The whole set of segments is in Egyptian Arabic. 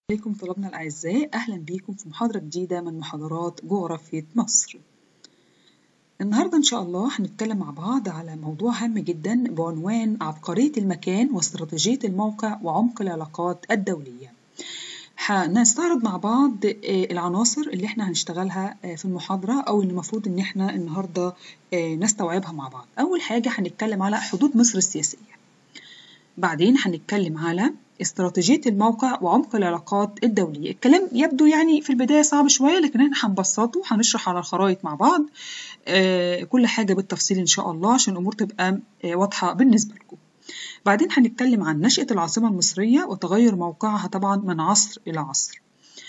عليكم طلابنا الأعزاء أهلا بيكم في محاضرة جديدة من محاضرات جغرافية مصر النهاردة إن شاء الله هنتكلم مع بعض على موضوع هام جدا بعنوان عبقرية المكان واستراتيجية الموقع وعمق العلاقات الدولية هنستعرض مع بعض العناصر اللي احنا هنشتغلها في المحاضرة أو اللي المفروض إن احنا النهاردة نستوعبها مع بعض أول حاجة هنتكلم على حدود مصر السياسية بعدين هنتكلم على استراتيجية الموقع وعمق العلاقات الدولية الكلام يبدو يعني في البداية صعب شوية لكن احنا هنبسطه هنشرح على الخرائط مع بعض آه كل حاجة بالتفصيل إن شاء الله عشان الأمور تبقى آه واضحة بالنسبة لكم بعدين هنتكلم عن نشأة العاصمة المصرية وتغير موقعها طبعا من عصر إلى عصر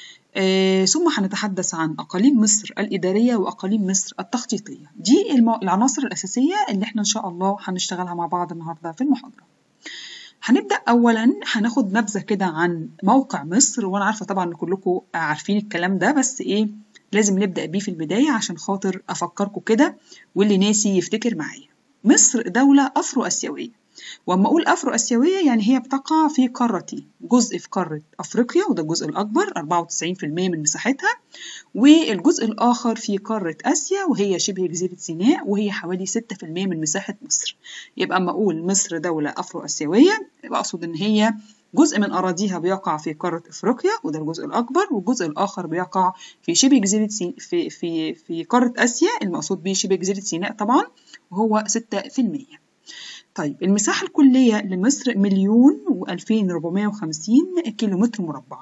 آه ثم هنتحدث عن أقاليم مصر الإدارية وأقاليم مصر التخطيطية دي المو... العناصر الأساسية اللي احنا إن شاء الله هنشتغلها مع بعض النهاردة في المحاضرة هنبدأ أولا هناخد نبذة كده عن موقع مصر وأنا عارفة طبعا إن كلكم عارفين الكلام ده بس إيه لازم نبدأ بيه في البداية عشان خاطر أفكركم كده واللي ناسي يفتكر معايا مصر دولة أفرو أسيوية وأما أقول أفرو أسيوية يعني هي بتقع في قارتي جزء في قارة أفريقيا وده الجزء الأكبر 94% من مساحتها والجزء الآخر في قارة آسيا وهي شبه جزيرة سيناء وهي حوالي 6% من مساحة مصر يبقى أما أقول مصر دولة أفرو أسيوية يبقى أقصد إن هي جزء من أراضيها بيقع في قارة أفريقيا وده الجزء الأكبر والجزء الآخر بيقع في شبه جزيرة سي... في في في قارة آسيا المقصود به شبه جزيرة سيناء طبعا وهو 6%. طيب المساحة الكلية لمصر مليون وألفين ربعمية وخمسين كيلو متر مربع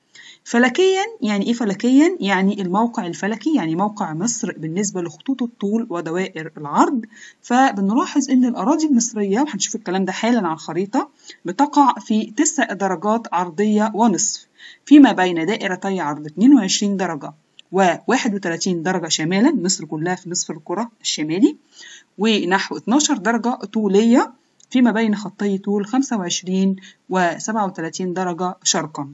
فلكيا يعني إيه فلكيا؟ يعني الموقع الفلكي يعني موقع مصر بالنسبة لخطوط الطول ودوائر العرض فبنلاحظ إن الأراضي المصرية وهنشوف الكلام ده حالا على الخريطة بتقع في تسع درجات عرضية ونصف فيما بين دائرتي عرض 22 درجة و 31 درجة شمالا مصر كلها في نصف الكرة الشمالي ونحو 12 درجة طولية فيما بين خطي طول 25 و 37 درجة شرقا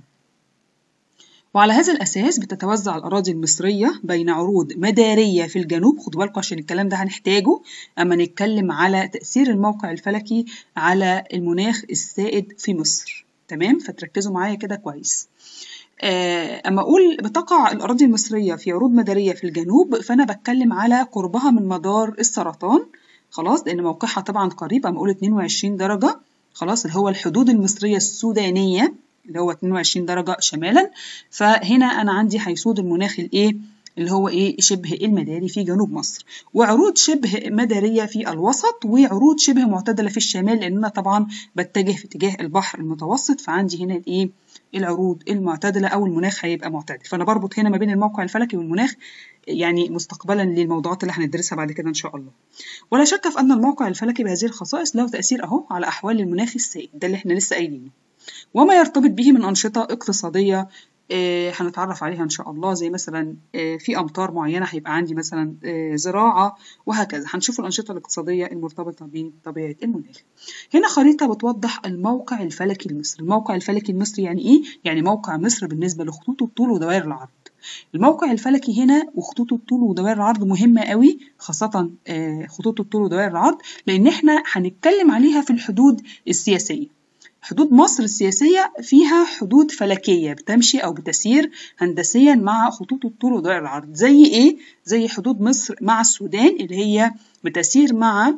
وعلى هذا الأساس بتتوزع الأراضي المصرية بين عروض مدارية في الجنوب خدوا بالكم عشان الكلام ده هنحتاجه أما نتكلم على تأثير الموقع الفلكي على المناخ السائد في مصر تمام فتركزوا معايا كده كويس أما أقول بتقع الأراضي المصرية في عروض مدارية في الجنوب فأنا بتكلم على قربها من مدار السرطان خلاص لأن موقعها طبعا قريب أما أقول 22 درجة خلاص اللي هو الحدود المصرية السودانية اللي هو 22 درجة شمالا فهنا أنا عندي هيسود المناخ الإيه اللي هو إيه شبه المداري في جنوب مصر وعروض شبه مدارية في الوسط وعروض شبه معتدلة في الشمال لأن أنا طبعا بتجه في اتجاه البحر المتوسط فعندي هنا الإيه العروض المعتدلة أو المناخ هيبقى معتدل فأنا بربط هنا ما بين الموقع الفلكي والمناخ يعني مستقبلا للموضوعات اللي هندرسها بعد كده إن شاء الله ولا شك في أن الموقع الفلكي بهذه الخصائص له تأثير أهو على أحوال المناخ السائد ده اللي احنا لسه قايلينه وما يرتبط به من أنشطة اقتصادية آه هنتعرف عليها إن شاء الله زي مثلا آه في أمطار معينة هيبقى عندي مثلا آه زراعة وهكذا هنشوف الأنشطة الاقتصادية المرتبطة بطبيعة المناخ هنا خريطة بتوضح الموقع الفلكي المصري الموقع الفلكي المصري يعني إيه؟ يعني موقع مصر بالنسبة لخطوط الطول ودوائر العرض الموقع الفلكي هنا وخطوط الطول ودوائر العرض مهمة قوي خاصة خطوط الطول ودوائر العرض لأن احنا هنتكلم عليها في الحدود السياسية حدود مصر السياسية فيها حدود فلكية بتمشي أو بتسير هندسيا مع خطوط الطول ودوائر العرض زي إيه؟ زي حدود مصر مع السودان اللي هي بتسير مع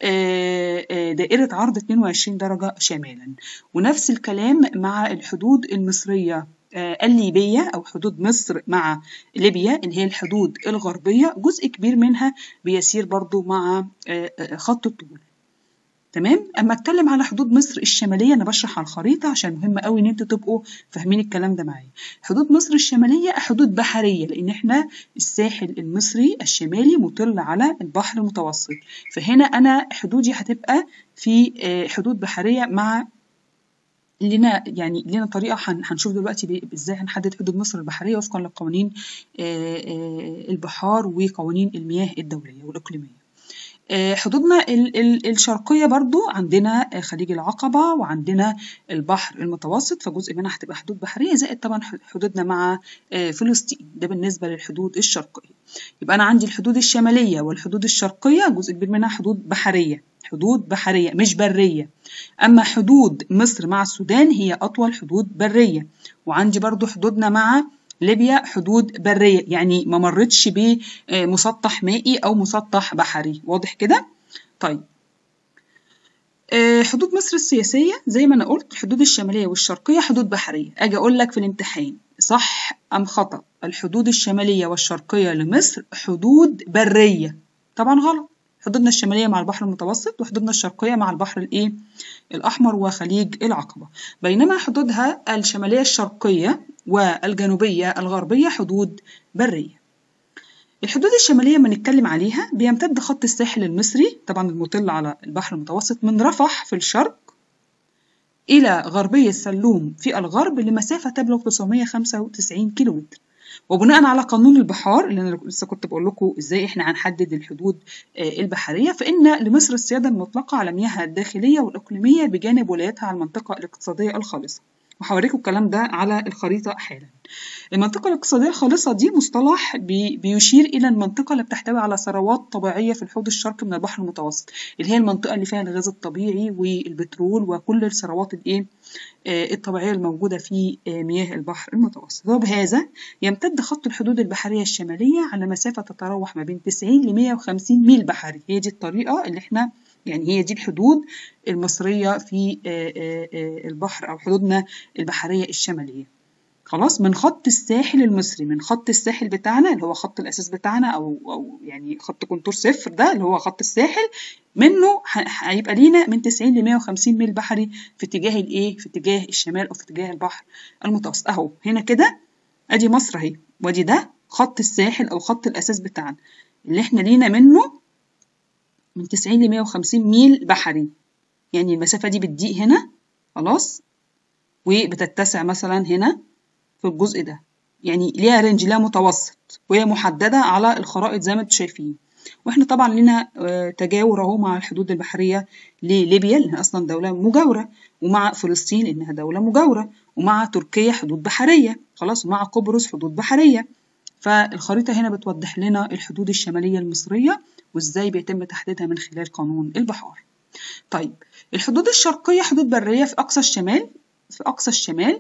دائرة عرض 22 درجة شمالا ونفس الكلام مع الحدود المصرية الليبية أو حدود مصر مع ليبيا اللي هي الحدود الغربية جزء كبير منها بيسير برضو مع خط الطول تمام اما اتكلم على حدود مصر الشماليه انا بشرح على الخريطه عشان مهم قوي ان انتوا تبقوا فاهمين الكلام ده معايا حدود مصر الشماليه حدود بحريه لان احنا الساحل المصري الشمالي مطل على البحر المتوسط فهنا انا حدودي هتبقى في حدود بحريه مع لنا يعني لنا طريقه هنشوف دلوقتي ازاي هنحدد حدود مصر البحريه وفقا لقوانين البحار وقوانين المياه الدوليه والاقليميه آه، حدودنا ال- ال- الشرقية برضو عندنا آه، خليج العقبة وعندنا البحر المتوسط فجزء منها هتبقى حدود بحرية زائد طبعا ح- حدودنا مع آه، فلسطين ده بالنسبة للحدود الشرقية يبقى أنا عندي الحدود الشمالية والحدود الشرقية جزء كبير منها حدود بحرية حدود بحرية مش برية أما حدود مصر مع السودان هي أطول حدود برية وعندي برضو حدودنا مع ليبيا حدود برية يعني ما مرتش بمسطح مائي أو مسطح بحري واضح كده؟ طيب آه، حدود مصر السياسية زي ما أنا قلت الحدود الشمالية والشرقية حدود بحرية أجي أقول لك في الامتحان صح أم خطأ الحدود الشمالية والشرقية لمصر حدود برية طبعا غلط حدودنا الشمالية مع البحر المتوسط وحدودنا الشرقية مع البحر الإيه؟ الأحمر وخليج العقبة بينما حدودها الشمالية الشرقية والجنوبية الغربية حدود برية الحدود الشمالية ما نتكلم عليها بيمتد خط الساحل المصري طبعا المطل على البحر المتوسط من رفح في الشرق إلى غربية سلوم في الغرب لمسافة تبلغ 995 كيلومتر وبناء على قانون البحار اللي انا لسه كنت بقول لكم ازاي احنا هنحدد الحدود آه، البحريه فان لمصر السياده المطلقه على مياهها الداخليه والاقليميه بجانب ولايتها على المنطقه الاقتصاديه الخالصه وهوريكم الكلام ده على الخريطه حالا المنطقة الاقتصادية الخالصة دي مصطلح بي بيشير إلى المنطقة اللي بتحتوي على ثروات طبيعية في الحوض الشرقي من البحر المتوسط اللي هي المنطقة اللي فيها الغاز الطبيعي والبترول وكل الثروات الإيه آه، الطبيعية الموجودة في آه، مياه البحر المتوسط وبهذا يمتد خط الحدود البحرية الشمالية على مسافة تتراوح ما بين 90 ل 150 ميل بحري هي دي الطريقة اللي احنا يعني هي دي الحدود المصرية في آه، آه، آه، البحر أو حدودنا البحرية الشمالية خلاص من خط الساحل المصري من خط الساحل بتاعنا اللي هو خط الأساس بتاعنا أو أو يعني خط كونتور صفر ده اللي هو خط الساحل منه ه- هيبقى لينا من 90 ل 150 ميل بحري في اتجاه الإيه؟ في اتجاه الشمال أو في اتجاه البحر المتوسط أهو هنا كده أدي مصر أهي وأدي ده خط الساحل أو خط الأساس بتاعنا اللي إحنا لينا منه من 90 ل 150 ميل بحري يعني المسافة دي بتضيق هنا خلاص وبتتسع مثلا هنا في الجزء ده يعني ليها رينج ليها متوسط وهي محددة على الخرائط زي ما انتم شايفين واحنا طبعا لنا آه، تجاور اهو مع الحدود البحرية لليبيا لانها اصلا دولة مجاورة ومع فلسطين لانها دولة مجاورة ومع تركيا حدود بحرية خلاص ومع قبرص حدود بحرية فالخريطة هنا بتوضح لنا الحدود الشمالية المصرية وازاي بيتم تحديدها من خلال قانون البحار طيب الحدود الشرقية حدود برية في أقصى الشمال في أقصى الشمال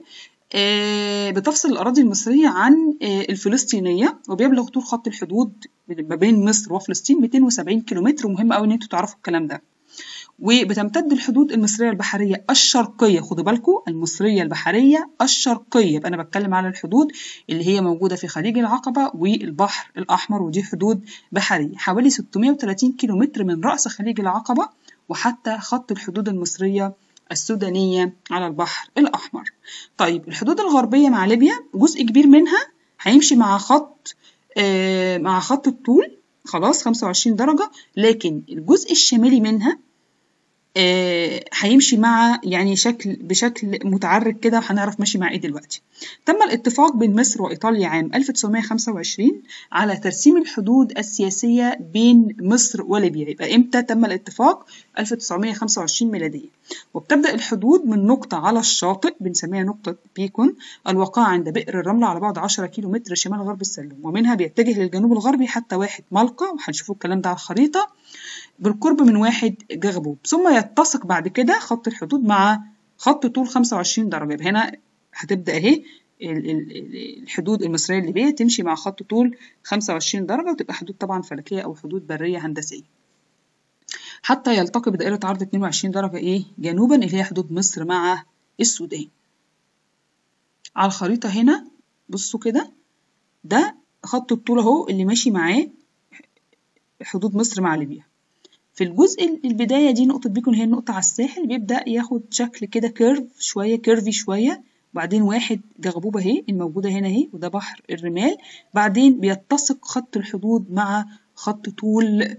آه، بتفصل الأراضي المصرية عن آه، الفلسطينية وبيبلغ طول خط الحدود ما بين مصر وفلسطين 270 كيلومتر ومهم قوي إن أنتوا تعرفوا الكلام ده وبتمتد الحدود المصرية البحرية الشرقية خدوا بالكم المصرية البحرية الشرقية يبقى أنا بتكلم على الحدود اللي هي موجودة في خليج العقبة والبحر الأحمر ودي حدود بحرية حوالي 630 كيلومتر من رأس خليج العقبة وحتى خط الحدود المصرية السودانية على البحر الأحمر طيب الحدود الغربية مع ليبيا جزء كبير منها هيمشي مع خط آه مع خط الطول خلاص 25 درجة لكن الجزء الشمالي منها آه، هيمشي مع يعني شكل بشكل متعرج كده وهنعرف ماشي مع ايه دلوقتي. تم الاتفاق بين مصر وايطاليا عام 1925 على ترسيم الحدود السياسيه بين مصر وليبيا، يبقى امتى تم الاتفاق؟ 1925 ميلاديه. وبتبدا الحدود من نقطه على الشاطئ بنسميها نقطه بيكون الواقعه عند بئر الرمله على بعد 10 كيلو متر شمال غرب السلوم ومنها بيتجه للجنوب الغربي حتى واحد ملقا وهنشوفوا الكلام ده على الخريطه بالقرب من واحد جغبوب ثم يتسق بعد كده خط الحدود مع خط طول 25 درجة يبقى هنا هتبدأ اهي ال- ال- ال- الحدود المصرية الليبية تمشي مع خط طول 25 درجة وتبقى حدود طبعا فلكية أو حدود برية هندسية حتى يلتقي بدائرة عرض 22 درجة ايه جنوبا اللي هي حدود مصر مع السودان على الخريطة هنا بصوا كده ده خط الطول اهو اللي ماشي معاه حدود مصر مع ليبيا في الجزء ال- البداية دي نقطة بيكون هي النقطة على الساحل بيبدأ ياخد شكل كده كيرف شوية كيرفي شوية وبعدين واحد جغبوبة اهي الموجودة هنا اهي وده بحر الرمال بعدين بيتسق خط الحدود مع خط طول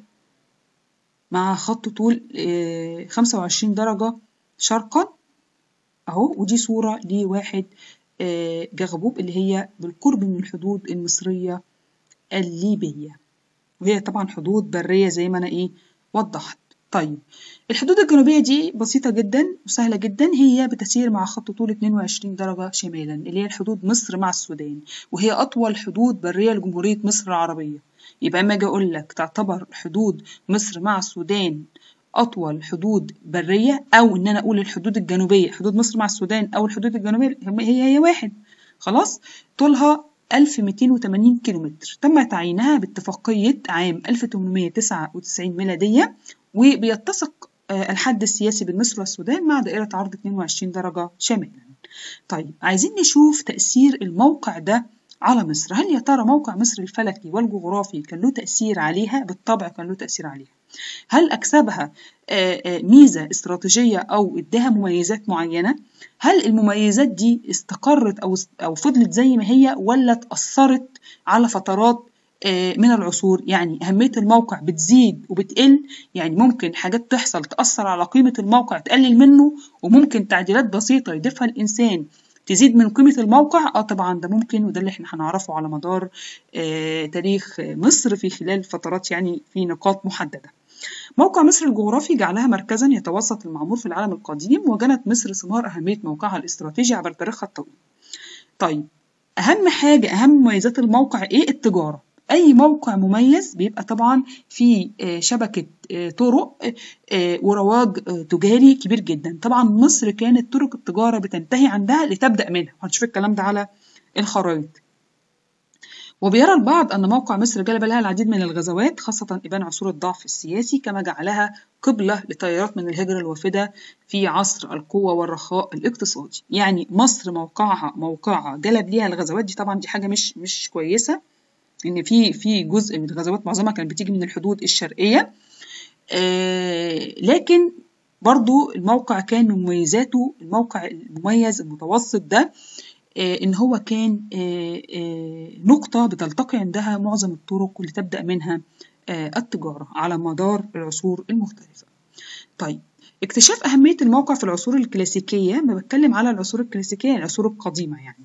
مع خط طول آه، 25 درجة شرقا اهو ودي صورة لواحد آه، جغبوب اللي هي بالقرب من الحدود المصرية الليبية وهي طبعا حدود برية زي ما أنا إيه وضحت طيب الحدود الجنوبية دي بسيطة جدا وسهلة جدا هي بتسير مع خط طول 22 درجة شمالا اللي هي الحدود مصر مع السودان وهي أطول حدود برية لجمهورية مصر العربية يبقى اما اجي اقول لك تعتبر حدود مصر مع السودان اطول حدود بريه او ان انا اقول الحدود الجنوبيه حدود مصر مع السودان او الحدود الجنوبيه هي هي واحد خلاص طولها 1280 كيلومتر تم تعيينها باتفاقية عام 1899 ميلادية وبيتسق الحد السياسي بين مصر والسودان مع دائرة عرض 22 درجة شمالا طيب عايزين نشوف تأثير الموقع ده على مصر هل يا ترى موقع مصر الفلكي والجغرافي كان له تأثير عليها بالطبع كان له تأثير عليها هل أكسبها ميزة استراتيجية أو إداها مميزات معينة هل المميزات دي استقرت أو أو فضلت زي ما هي ولا اتأثرت على فترات من العصور يعني أهمية الموقع بتزيد وبتقل يعني ممكن حاجات تحصل تأثر على قيمة الموقع تقلل منه وممكن تعديلات بسيطة يضيفها الإنسان تزيد من قيمة الموقع اه طبعا ده ممكن وده اللي احنا هنعرفه على مدار آه تاريخ مصر في خلال فترات يعني في نقاط محددة موقع مصر الجغرافي جعلها مركزا يتوسط المعمور في العالم القديم وجنت مصر ثمار أهمية موقعها الاستراتيجي عبر تاريخها الطويل طيب أهم حاجة أهم مميزات الموقع إيه التجارة أي موقع مميز بيبقى طبعا في شبكة طرق ورواج تجاري كبير جدا طبعا مصر كانت طرق التجارة بتنتهي عندها لتبدأ منها هنشوف الكلام ده على الخرائط وبيرى البعض أن موقع مصر جلب لها العديد من الغزوات خاصة إبان عصور الضعف السياسي كما جعلها قبلة لتيارات من الهجرة الوافدة في عصر القوة والرخاء الاقتصادي يعني مصر موقعها موقعها جلب ليها الغزوات دي طبعا دي حاجة مش مش كويسة ان في في جزء من الغزوات معظمها كانت بتيجي من الحدود الشرقيه آه لكن برضو الموقع كان من مميزاته الموقع المميز المتوسط ده آه ان هو كان آه نقطه بتلتقي عندها معظم الطرق اللي تبدا منها التجاره على مدار العصور المختلفه طيب اكتشاف أهمية الموقع في العصور الكلاسيكية ما بتكلم على العصور الكلاسيكية العصور القديمة يعني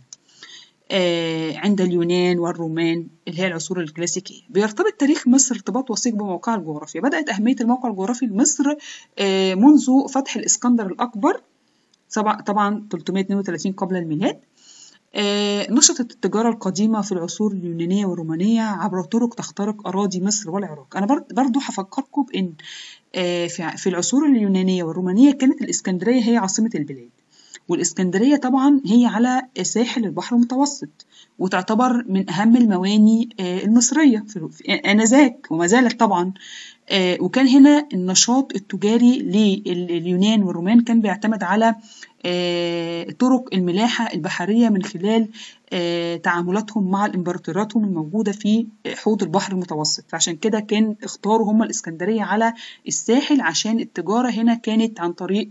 عند اليونان والرومان اللي هي العصور الكلاسيكية بيرتبط تاريخ مصر ارتباط وثيق بموقعها الجغرافي بدأت أهمية الموقع الجغرافي لمصر منذ فتح الإسكندر الأكبر طبعا 332 قبل الميلاد نشطت التجارة القديمة في العصور اليونانية والرومانية عبر طرق تخترق أراضي مصر والعراق أنا برضو هفكركم بأن في العصور اليونانية والرومانية كانت الإسكندرية هي عاصمة البلاد والإسكندرية طبعا هي على ساحل البحر المتوسط وتعتبر من أهم المواني المصرية في آنذاك وما زالت طبعا وكان هنا النشاط التجاري لليونان والرومان كان بيعتمد على طرق الملاحة البحرية من خلال تعاملاتهم مع الإمبراطوراتهم الموجودة في حوض البحر المتوسط فعشان كده كان اختاروا هم الإسكندرية على الساحل عشان التجارة هنا كانت عن طريق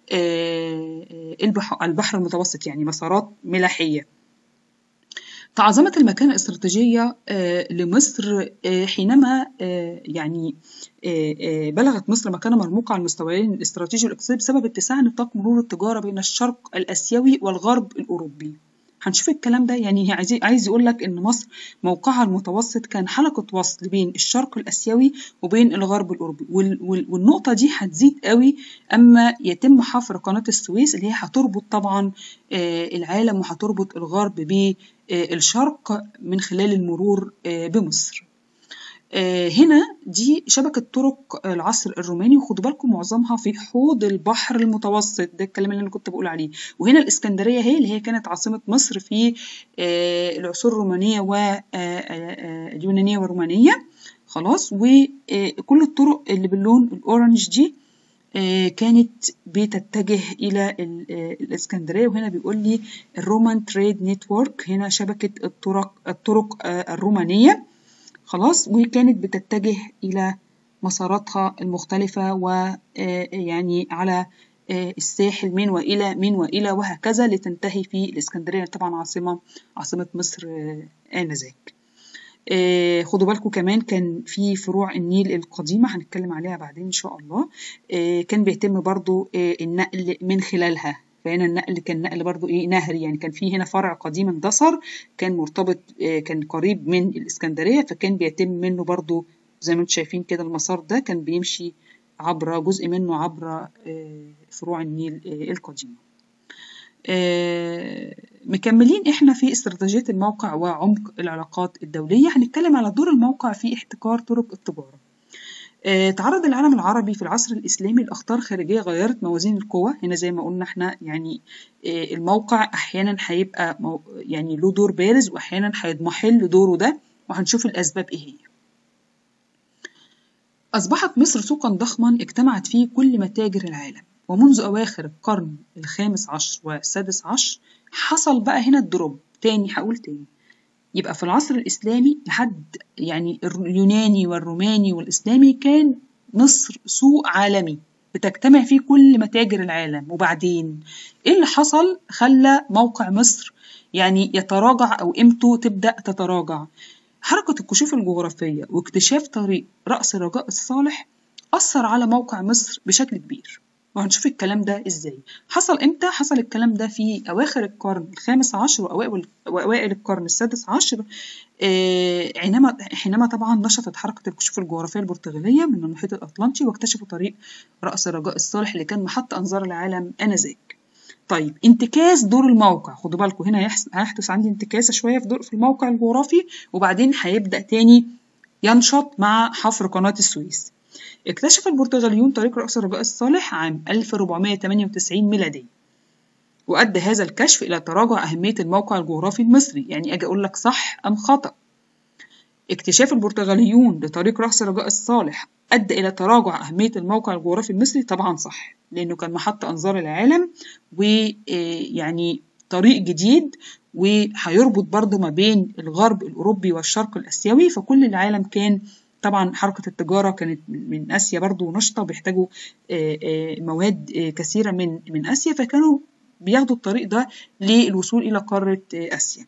البحر المتوسط يعني مسارات ملاحية تعظمت المكانة الاستراتيجية لمصر حينما يعني بلغت مصر مكانة مرموقة على المستويين الاستراتيجي والاقتصادي بسبب اتساع نطاق مرور التجارة بين الشرق الآسيوي والغرب الأوروبي هنشوف الكلام ده يعني عايز عايز يقول لك ان مصر موقعها المتوسط كان حلقه وصل بين الشرق الاسيوي وبين الغرب الاوروبي والنقطه دي هتزيد قوي اما يتم حفر قناه السويس اللي هي هتربط طبعا العالم وهتربط الغرب بالشرق من خلال المرور بمصر هنا دي شبكة طرق العصر الروماني وخدوا بالكم معظمها في حوض البحر المتوسط ده الكلام اللي أنا كنت بقول عليه وهنا الإسكندرية هي اللي هي كانت عاصمة مصر في العصور الرومانية واليونانية والرومانية خلاص وكل الطرق اللي باللون الأورنج دي كانت بتتجه إلى الإسكندرية وهنا بيقول لي الرومان تريد نتورك هنا شبكة الطرق الطرق الرومانية خلاص وكانت بتتجه إلى مساراتها المختلفة ويعني على الساحل من وإلى من وإلى وهكذا لتنتهي في الإسكندرية طبعا عاصمة عاصمة مصر آنذاك خدوا بالكم كمان كان في فروع النيل القديمة هنتكلم عليها بعدين إن شاء الله كان بيتم برضو النقل من خلالها فهنا النقل كان نقل برضو ايه نهري يعني كان في هنا فرع قديم اندثر كان مرتبط كان قريب من الاسكندريه فكان بيتم منه برضو زي ما انتم شايفين كده المسار ده كان بيمشي عبر جزء منه عبر فروع النيل القديمة مكملين احنا في استراتيجية الموقع وعمق العلاقات الدولية هنتكلم على دور الموقع في احتكار طرق التجارة تعرض العالم العربي في العصر الإسلامي لأخطار خارجية غيرت موازين القوى هنا زي ما قلنا احنا يعني الموقع أحيانا هيبقى يعني له دور بارز وأحيانا هيضمحل دوره ده وهنشوف الأسباب إيه هي أصبحت مصر سوقا ضخما اجتمعت فيه كل متاجر العالم ومنذ أواخر القرن الخامس عشر والسادس عشر حصل بقى هنا الدروب تاني هقول تاني يبقى في العصر الإسلامي لحد يعني اليوناني والروماني والإسلامي كان مصر سوق عالمي بتجتمع فيه كل متاجر العالم وبعدين إيه اللي حصل خلى موقع مصر يعني يتراجع أو قيمته تبدأ تتراجع حركة الكشوف الجغرافية واكتشاف طريق رأس الرجاء الصالح أثر على موقع مصر بشكل كبير وهنشوف الكلام ده ازاي حصل امتى حصل الكلام ده في اواخر القرن الخامس عشر واوائل واوائل القرن السادس عشر آه حينما حينما طبعا نشطت حركه الكشوف الجغرافيه البرتغاليه من المحيط الاطلنطي واكتشفوا طريق راس الرجاء الصالح اللي كان محط انظار العالم انذاك طيب انتكاس دور الموقع خدوا بالكم هنا هيحدث عندي انتكاسه شويه في دور في الموقع الجغرافي وبعدين هيبدا تاني ينشط مع حفر قناه السويس اكتشف البرتغاليون طريق رأس الرجاء الصالح عام 1498 ميلادي وأدى هذا الكشف إلى تراجع أهمية الموقع الجغرافي المصري يعني أجي أقول لك صح أم خطأ اكتشاف البرتغاليون لطريق رأس الرجاء الصالح أدى إلى تراجع أهمية الموقع الجغرافي المصري طبعا صح لأنه كان محط أنظار العالم ويعني طريق جديد وهيربط برضه ما بين الغرب الأوروبي والشرق الآسيوي فكل العالم كان طبعا حركة التجارة كانت من آسيا برضو نشطة بيحتاجوا مواد كثيرة من من آسيا فكانوا بياخدوا الطريق ده للوصول إلى قارة آسيا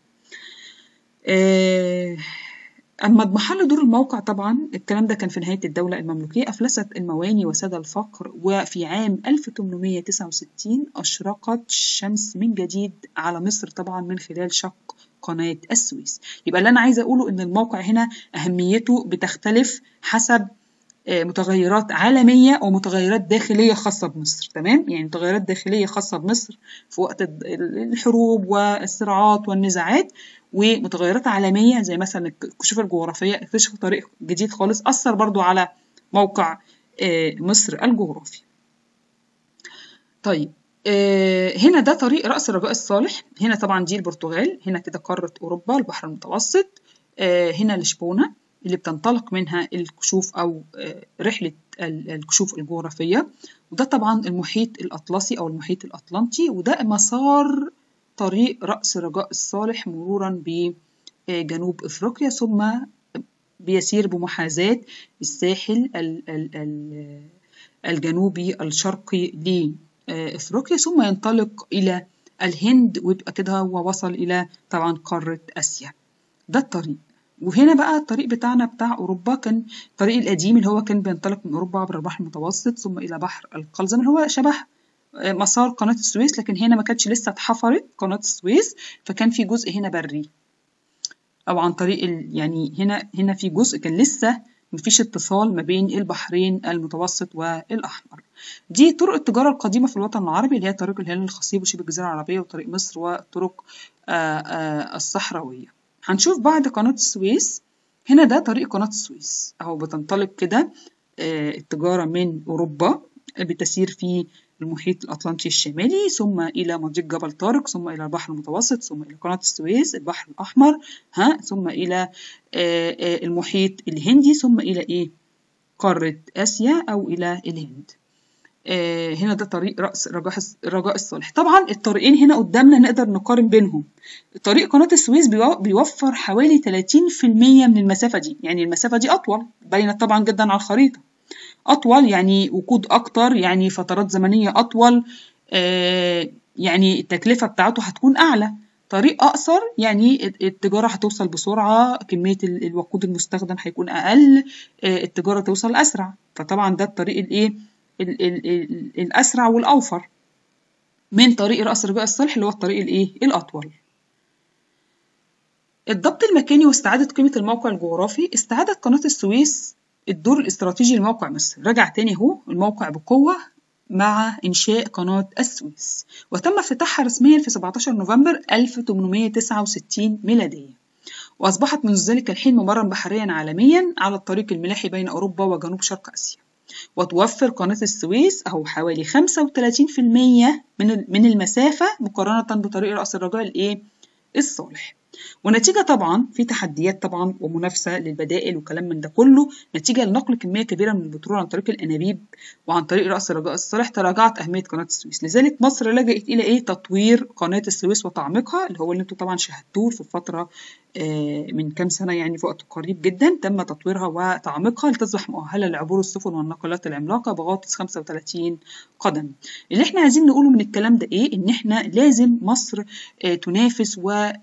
أما اضمحل دور الموقع طبعا الكلام ده كان في نهاية الدولة المملوكية أفلست المواني وساد الفقر وفي عام 1869 أشرقت الشمس من جديد على مصر طبعا من خلال شق قناة السويس يبقى اللي أنا عايزة أقوله إن الموقع هنا أهميته بتختلف حسب متغيرات عالمية ومتغيرات داخلية خاصة بمصر تمام يعني متغيرات داخلية خاصة بمصر في وقت الحروب والصراعات والنزاعات ومتغيرات عالمية زي مثلا الكشوف الجغرافية اكتشفوا طريق جديد خالص أثر برضو على موقع مصر الجغرافي طيب هنا ده طريق رأس الرجاء الصالح هنا طبعا دي البرتغال هنا كده قارة أوروبا البحر المتوسط هنا لشبونة اللي بتنطلق منها الكشوف أو رحلة الكشوف الجغرافية وده طبعا المحيط الأطلسي أو المحيط الأطلنطي وده مسار طريق رأس الرجاء الصالح مرورا بجنوب إفريقيا ثم بيسير بمحاذاة الساحل الجنوبي الشرقي لإفريقيا ثم ينطلق إلى الهند ويبقى كده هو وصل إلى طبعا قارة آسيا ده الطريق وهنا بقى الطريق بتاعنا بتاع أوروبا كان الطريق القديم اللي هو كان بينطلق من أوروبا عبر البحر المتوسط ثم إلى بحر القلزم اللي هو شبه مسار قناة السويس لكن هنا ما كانتش لسه اتحفرت قناة السويس فكان في جزء هنا بري أو عن طريق ال... يعني هنا هنا في جزء كان لسه مفيش اتصال ما بين البحرين المتوسط والأحمر دي طرق التجارة القديمة في الوطن العربي اللي هي طريق الهلال الخصيب وشبه الجزيرة العربية وطريق مصر والطرق الصحراوية هنشوف بعد قناة السويس هنا ده طريق قناة السويس أهو بتنطلق كده التجارة من أوروبا بتسير في المحيط الأطلنطي الشمالي ثم إلى مضيق جبل طارق ثم إلى البحر المتوسط ثم إلى قناة السويس البحر الأحمر ها ثم إلى المحيط الهندي ثم إلى إيه قارة آسيا أو إلى الهند هنا ده طريق رأس الرجاء الصالح طبعا الطريقين هنا قدامنا نقدر نقارن بينهم طريق قناة السويس بيوفر حوالي 30% من المسافة دي يعني المسافة دي أطول باينة طبعا جدا على الخريطة أطول يعني وقود أكتر يعني فترات زمنية أطول آه يعني التكلفة بتاعته هتكون أعلى طريق أقصر يعني التجارة هتوصل بسرعة كمية الوقود المستخدم هيكون أقل آه التجارة توصل أسرع فطبعا ده الطريق الإيه الأسرع والأوفر من طريق رأس الرجاء الصالح اللي هو الطريق الإيه الأطول الضبط المكاني واستعادة قيمة الموقع الجغرافي استعادت قناة السويس الدور الاستراتيجي لموقع مصر رجع تاني اهو الموقع بقوة مع إنشاء قناة السويس وتم افتتاحها رسميا في 17 نوفمبر 1869 ميلادية وأصبحت منذ ذلك الحين ممرا بحريا عالميا على الطريق الملاحي بين أوروبا وجنوب شرق آسيا وتوفر قناة السويس أهو حوالي 35% من من المسافة مقارنة بطريق رأس الرجاء الإيه؟ الصالح. ونتيجة طبعا في تحديات طبعا ومنافسة للبدائل وكلام من ده كله نتيجة لنقل كمية كبيرة من البترول عن طريق الأنابيب وعن طريق رأس الرجاء الصالح تراجعت أهمية قناة السويس لذلك مصر لجأت إلى إيه تطوير قناة السويس وتعميقها اللي هو اللي انتوا طبعا شاهدتوه في فترة من كام سنة يعني في وقت قريب جدا تم تطويرها وتعميقها لتصبح مؤهلة لعبور السفن والناقلات العملاقة بغاطس 35 قدم اللي احنا عايزين نقوله من الكلام ده ايه ان احنا لازم مصر تنافس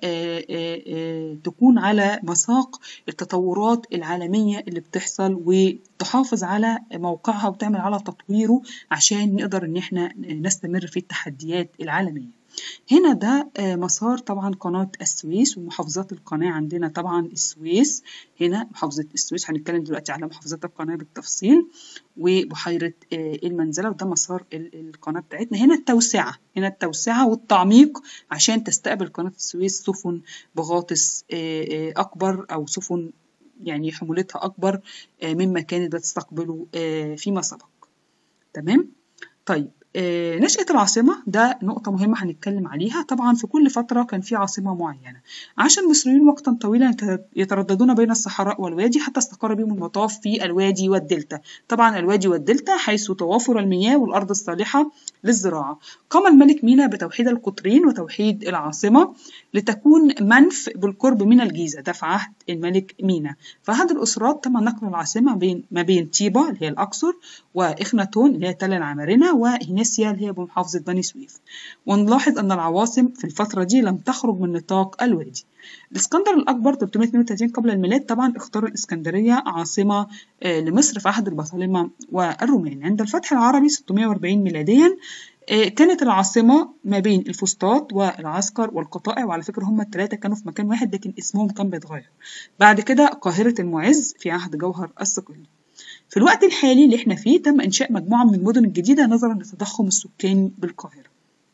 وتكون على مساق التطورات العالمية اللي بتحصل وتحافظ على موقعها وتعمل على تطويره عشان نقدر ان احنا نستمر في التحديات العالمية هنا ده مسار طبعا قناة السويس ومحافظات القناة عندنا طبعا السويس هنا محافظة السويس هنتكلم دلوقتي على محافظات القناة بالتفصيل وبحيرة المنزلة وده مسار القناة بتاعتنا هنا التوسعة هنا التوسعة والتعميق عشان تستقبل قناة السويس سفن بغاطس أكبر أو سفن يعني حمولتها أكبر مما كانت بتستقبله فيما سبق تمام طيب نشأة العاصمة ده نقطة مهمة هنتكلم عليها طبعا في كل فترة كان في عاصمة معينة عاش المصريون وقتا طويلا يترددون بين الصحراء والوادي حتى استقر بهم المطاف في الوادي والدلتا طبعا الوادي والدلتا حيث توافر المياه والأرض الصالحة للزراعة قام الملك مينا بتوحيد القطرين وتوحيد العاصمة لتكون منف بالقرب من الجيزة ده في عهد الملك مينا في عهد الأسرات تم نقل العاصمة بين ما بين طيبة اللي هي الأقصر وإخناتون اللي هي تل العمارنة وهينيسيا اللي هي بمحافظة بني سويف ونلاحظ أن العواصم في الفترة دي لم تخرج من نطاق الوادي الاسكندر الأكبر 332 قبل الميلاد طبعا اختار الإسكندرية عاصمة لمصر في عهد البطالمة والرومان عند الفتح العربي 640 ميلاديا كانت العاصمة ما بين الفسطاط والعسكر والقطائع وعلى فكرة هم الثلاثة كانوا في مكان واحد لكن اسمهم كان بيتغير بعد كده قاهرة المعز في عهد جوهر الصقلي في الوقت الحالي اللي احنا فيه تم إنشاء مجموعة من المدن الجديدة نظرا للتضخم السكاني بالقاهرة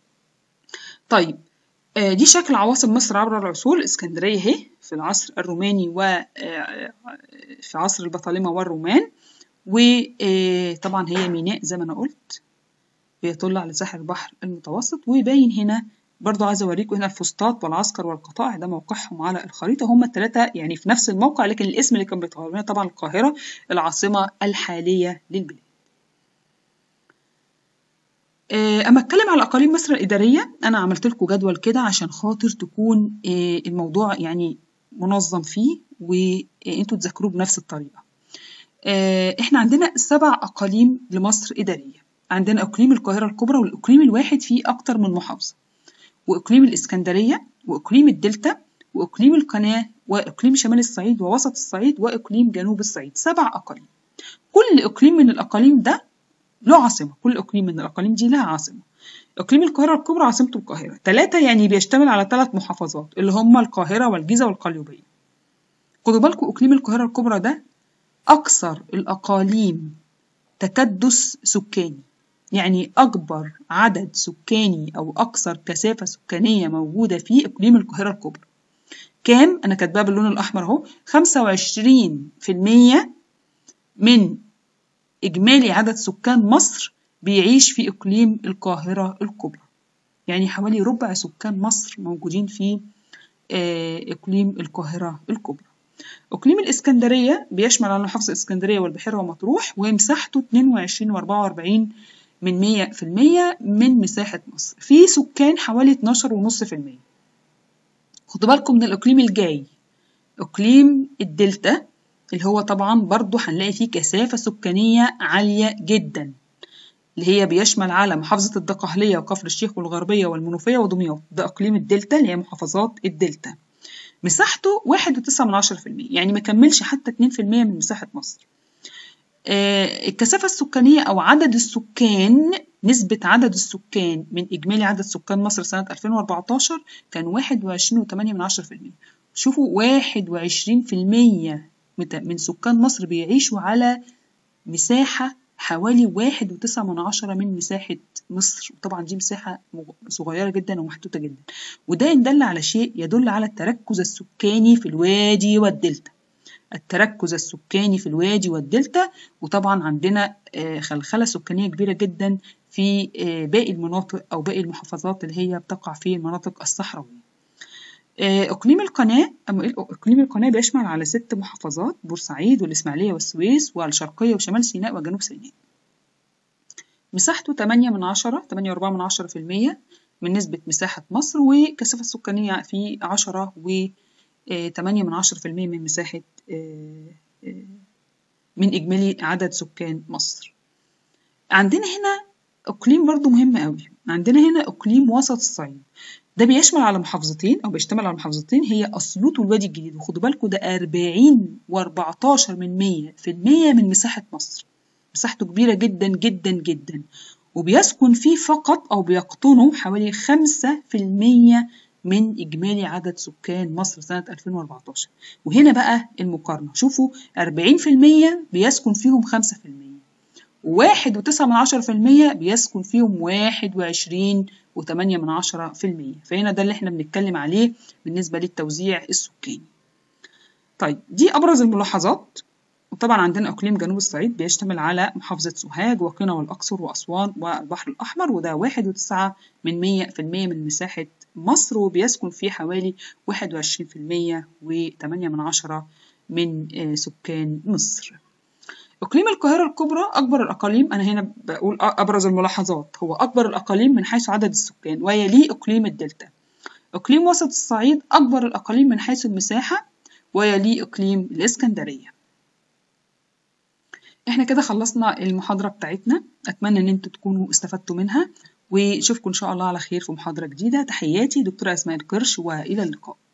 طيب دي شكل عواصم مصر عبر العصور الإسكندرية اهي في العصر الروماني و في عصر البطالمة والرومان وطبعا هي ميناء زي ما أنا قلت بيطل على ساحل البحر المتوسط وباين هنا برضو عايزة أوريكم هنا الفسطاط والعسكر والقطائع ده موقعهم على الخريطة هما الثلاثة يعني في نفس الموقع لكن الاسم اللي كان بيتغير هنا طبعا القاهرة العاصمة الحالية للبلاد أما أتكلم على أقاليم مصر الإدارية أنا عملت لكم جدول كده عشان خاطر تكون الموضوع يعني منظم فيه وأنتوا تذاكروه بنفس الطريقة إحنا عندنا سبع أقاليم لمصر إدارية عندنا إقليم القاهرة الكبرى والإقليم الواحد فيه أكتر من محافظة وإقليم الإسكندرية وإقليم الدلتا وإقليم القناة وإقليم شمال الصعيد ووسط الصعيد وإقليم جنوب الصعيد سبع أقاليم كل إقليم من الأقاليم ده له عاصمة كل إقليم من الأقاليم دي لها عاصمة إقليم القاهرة الكبرى عاصمته القاهرة ثلاثة يعني بيشتمل على ثلاث محافظات اللي هما القاهرة والجيزة والقليوبية خدوا بالكم إقليم القاهرة الكبرى ده أكثر الأقاليم تكدس سكاني يعني أكبر عدد سكاني أو أكثر كثافة سكانية موجودة في إقليم القاهرة الكبرى كام؟ أنا كاتباها باللون الأحمر أهو 25% من إجمالي عدد سكان مصر بيعيش في إقليم القاهرة الكبرى يعني حوالي ربع سكان مصر موجودين في إقليم القاهرة الكبرى إقليم الإسكندرية بيشمل على محافظة الإسكندرية والبحيرة ومطروح ومساحته 22 و44 من مية في المية من مساحة مصر في سكان حوالي 12 ونص في المية خدوا بالكم من الإقليم الجاي إقليم الدلتا اللي هو طبعا برضو هنلاقي فيه كثافة سكانية عالية جدا اللي هي بيشمل على محافظة الدقهلية وكفر الشيخ والغربية والمنوفية ودمياط ده إقليم الدلتا اللي هي محافظات الدلتا مساحته واحد وتسعة من عشرة في المية يعني مكملش حتى اتنين في المية من مساحة مصر آه الكثافة السكانية أو عدد السكان نسبة عدد السكان من إجمالي عدد سكان مصر سنة 2014 كان واحد وعشرين وتمانية من عشرة في المية شوفوا واحد وعشرين في المية من سكان مصر بيعيشوا على مساحة حوالي واحد وتسعة من عشرة من مساحة مصر وطبعا دي مساحة صغيرة جدا ومحدودة جدا وده إن دل على شيء يدل على التركز السكاني في الوادي والدلتا التركز السكاني في الوادي والدلتا وطبعا عندنا خلخلة سكانية كبيرة جدا في باقي المناطق أو باقي المحافظات اللي هي بتقع في المناطق الصحراوية إقليم القناة إقليم القناة بيشمل على ست محافظات بورسعيد والإسماعيلية والسويس والشرقية وشمال سيناء وجنوب سيناء مساحته 8 من 10 8 4 من 10 في المية من نسبة مساحة مصر والكثافة السكانية في 10 و 8 من 10 في المية من مساحة من إجمالي عدد سكان مصر عندنا هنا إقليم برضو مهم قوي عندنا هنا إقليم وسط الصعيد ده بيشمل على محافظتين أو بيشتمل على محافظتين هي أسيوط والوادي الجديد وخدوا بالكم ده 40 و14 من 100 في المية من مساحة مصر مساحته كبيرة جدا جدا جدا وبيسكن فيه فقط أو بيقطنه حوالي 5% من إجمالي عدد سكان مصر سنة 2014 وهنا بقى المقارنة شوفوا 40% بيسكن فيهم 5% وواحد وتسعة من عشرة في المية بيسكن فيهم واحد وعشرين وتمانية من عشرة في المية فهنا ده اللي احنا بنتكلم عليه بالنسبة للتوزيع السكاني طيب دي أبرز الملاحظات وطبعا عندنا إقليم جنوب الصعيد بيشتمل على محافظة سوهاج وقنا والأقصر وأسوان والبحر الأحمر وده واحد وتسعة من مية في المية من مساحة مصر وبيسكن فيه حوالي واحد وعشرين في المية وتمانية من عشرة من سكان مصر إقليم القاهرة الكبرى أكبر الأقاليم أنا هنا بقول أبرز الملاحظات هو أكبر الأقاليم من حيث عدد السكان ويليه إقليم الدلتا إقليم وسط الصعيد أكبر الأقاليم من حيث المساحة ويليه إقليم الإسكندرية إحنا كده خلصنا المحاضرة بتاعتنا أتمنى إن أنتوا تكونوا استفدتوا منها ونشوفكم إن شاء الله على خير في محاضرة جديدة تحياتي دكتورة أسماء القرش وإلى اللقاء